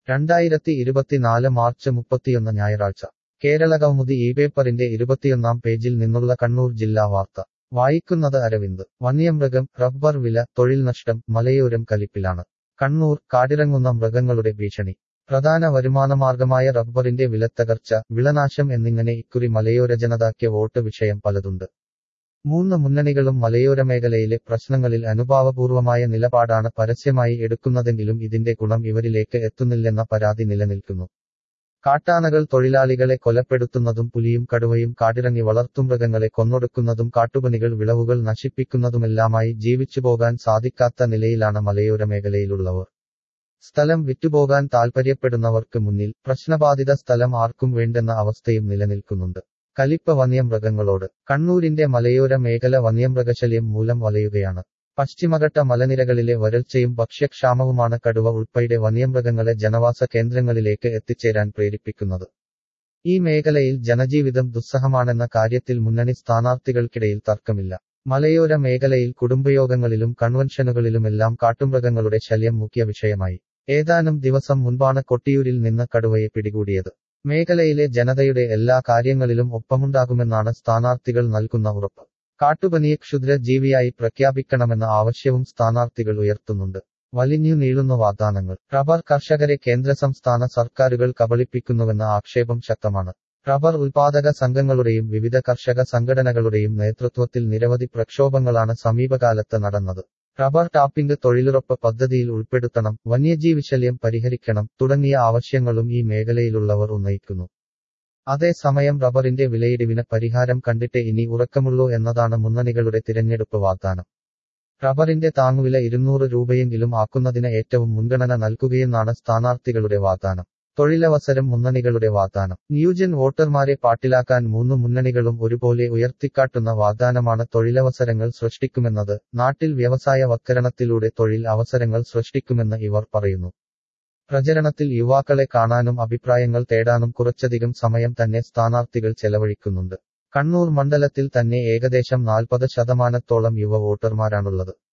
രണ്ടായിരത്തി ഇരുപത്തിനാല് മാർച്ച് മുപ്പത്തിയൊന്ന് ഞായറാഴ്ച കേരള കൗമുദി ഈ പേപ്പറിന്റെ ഇരുപത്തിയൊന്നാം പേജിൽ നിന്നുള്ള കണ്ണൂർ ജില്ലാ വാർത്ത വായിക്കുന്നത് അരവിന്ദ് വന്യമൃഗം റബ്ബർ വില തൊഴിൽ നഷ്ടം മലയോരം കലിപ്പിലാണ് കണ്ണൂർ കാടിറങ്ങുന്ന മൃഗങ്ങളുടെ ഭീഷണി പ്രധാന വരുമാനമാർഗമായ റബ്ബറിന്റെ വിലത്തകർച്ച വിളനാശം എന്നിങ്ങനെ ഇക്കുറി മലയോര ജനതയ്ക്ക് വോട്ട് വിഷയം പലതുണ്ട് മൂന്ന് മുന്നണികളും മലയോര മേഖലയിലെ പ്രശ്നങ്ങളിൽ അനുഭാവപൂർവമായ നിലപാടാണ് പരസ്യമായി എടുക്കുന്നതെങ്കിലും ഇതിന്റെ ഗുണം ഇവരിലേക്ക് എത്തുന്നില്ലെന്ന പരാതി നിലനിൽക്കുന്നു കാട്ടാനകൾ തൊഴിലാളികളെ കൊലപ്പെടുത്തുന്നതും പുലിയും കടുവയും കാടിറങ്ങി വളർത്തുമൃഗങ്ങളെ കൊന്നൊടുക്കുന്നതും കാട്ടുപനികൾ വിളവുകൾ നശിപ്പിക്കുന്നതുമെല്ലാമായി ജീവിച്ചുപോകാൻ സാധിക്കാത്ത നിലയിലാണ് മലയോര മേഖലയിലുള്ളവർ സ്ഥലം വിറ്റുപോകാൻ താൽപ്പര്യപ്പെടുന്നവർക്ക് മുന്നിൽ പ്രശ്നബാധിത സ്ഥലം ആർക്കും വേണ്ടെന്ന അവസ്ഥയും നിലനിൽക്കുന്നുണ്ട് കലിപ്പ വന്യമൃഗങ്ങളോട് കണ്ണൂരിന്റെ മലയോര മേഖല വന്യമൃഗശല്യം മൂലം വലയുകയാണ് പശ്ചിമഘട്ട മലനിരകളിലെ വരൾച്ചയും ഭക്ഷ്യക്ഷാമവുമാണ് കടുവ ഉൾപ്പെടെ വന്യമൃഗങ്ങളെ ജനവാസ കേന്ദ്രങ്ങളിലേക്ക് എത്തിച്ചേരാൻ പ്രേരിപ്പിക്കുന്നത് ഈ മേഖലയിൽ ജനജീവിതം ദുസ്സഹമാണെന്ന കാര്യത്തിൽ മുന്നണി സ്ഥാനാർത്ഥികൾക്കിടയിൽ തർക്കമില്ല മലയോര മേഖലയിൽ കുടുംബയോഗങ്ങളിലും കൺവെൻഷനുകളിലുമെല്ലാം കാട്ടുമൃഗങ്ങളുടെ ശല്യം മുഖ്യ വിഷയമായി ഏതാനും ദിവസം മുൻപാണ് കൊട്ടിയൂരിൽ നിന്ന് കടുവയെ പിടികൂടിയത് മേഖലയിലെ ജനതയുടെ എല്ലാ കാര്യങ്ങളിലും ഒപ്പമുണ്ടാകുമെന്നാണ് സ്ഥാനാർത്ഥികൾ നൽകുന്ന ഉറപ്പ് കാട്ടുപനിയെ ക്ഷുദ്രജീവിയായി പ്രഖ്യാപിക്കണമെന്ന ആവശ്യവും സ്ഥാനാർത്ഥികൾ ഉയർത്തുന്നുണ്ട് വലിഞ്ഞു നീളുന്ന വാഗ്ദാനങ്ങൾ റബ്ബർ കർഷകരെ കേന്ദ്ര സംസ്ഥാന സർക്കാരുകൾ കബളിപ്പിക്കുന്നുവെന്ന ആക്ഷേപം ശക്തമാണ് റബ്ബർ ഉൽപാദക സംഘങ്ങളുടെയും വിവിധ കർഷക സംഘടനകളുടെയും നേതൃത്വത്തിൽ നിരവധി പ്രക്ഷോഭങ്ങളാണ് സമീപകാലത്ത് നടന്നത് റബ്ബർ ടാപ്പിംഗ് തൊഴിലുറപ്പ് പദ്ധതിയിൽ ഉൾപ്പെടുത്തണം വന്യജീവിശല്യം പരിഹരിക്കണം തുടങ്ങിയ ആവശ്യങ്ങളും ഈ മേഖലയിലുള്ളവർ ഉന്നയിക്കുന്നു അതേസമയം റബ്ബറിന്റെ വിലയിടിവിന് പരിഹാരം കണ്ടിട്ട് ഇനി ഉറക്കമുള്ളൂ എന്നതാണ് മുന്നണികളുടെ തിരഞ്ഞെടുപ്പ് വാഗ്ദാനം റബ്ബറിന്റെ താങ്ങുവില ഇരുന്നൂറ് രൂപയെങ്കിലും ആക്കുന്നതിന് ഏറ്റവും മുൻഗണന നൽകുകയെന്നാണ് സ്ഥാനാർത്ഥികളുടെ വാഗ്ദാനം തൊഴിലവസരം മുന്നണികളുടെ വാഗ്ദാനം ന്യൂജൻ വോട്ടർമാരെ പാട്ടിലാക്കാൻ മൂന്ന് മുന്നണികളും ഒരുപോലെ ഉയർത്തിക്കാട്ടുന്ന വാഗ്ദാനമാണ് തൊഴിലവസരങ്ങൾ സൃഷ്ടിക്കുമെന്നത് നാട്ടിൽ വ്യവസായ വത്കരണത്തിലൂടെ തൊഴിൽ അവസരങ്ങൾ സൃഷ്ടിക്കുമെന്ന് ഇവർ പറയുന്നു പ്രചരണത്തിൽ യുവാക്കളെ കാണാനും അഭിപ്രായങ്ങൾ തേടാനും കുറച്ചധികം സമയം തന്നെ സ്ഥാനാർത്ഥികൾ ചെലവഴിക്കുന്നുണ്ട് കണ്ണൂർ മണ്ഡലത്തിൽ തന്നെ ഏകദേശം നാൽപ്പത് ശതമാനത്തോളം യുവ വോട്ടർമാരാണുള്ളത്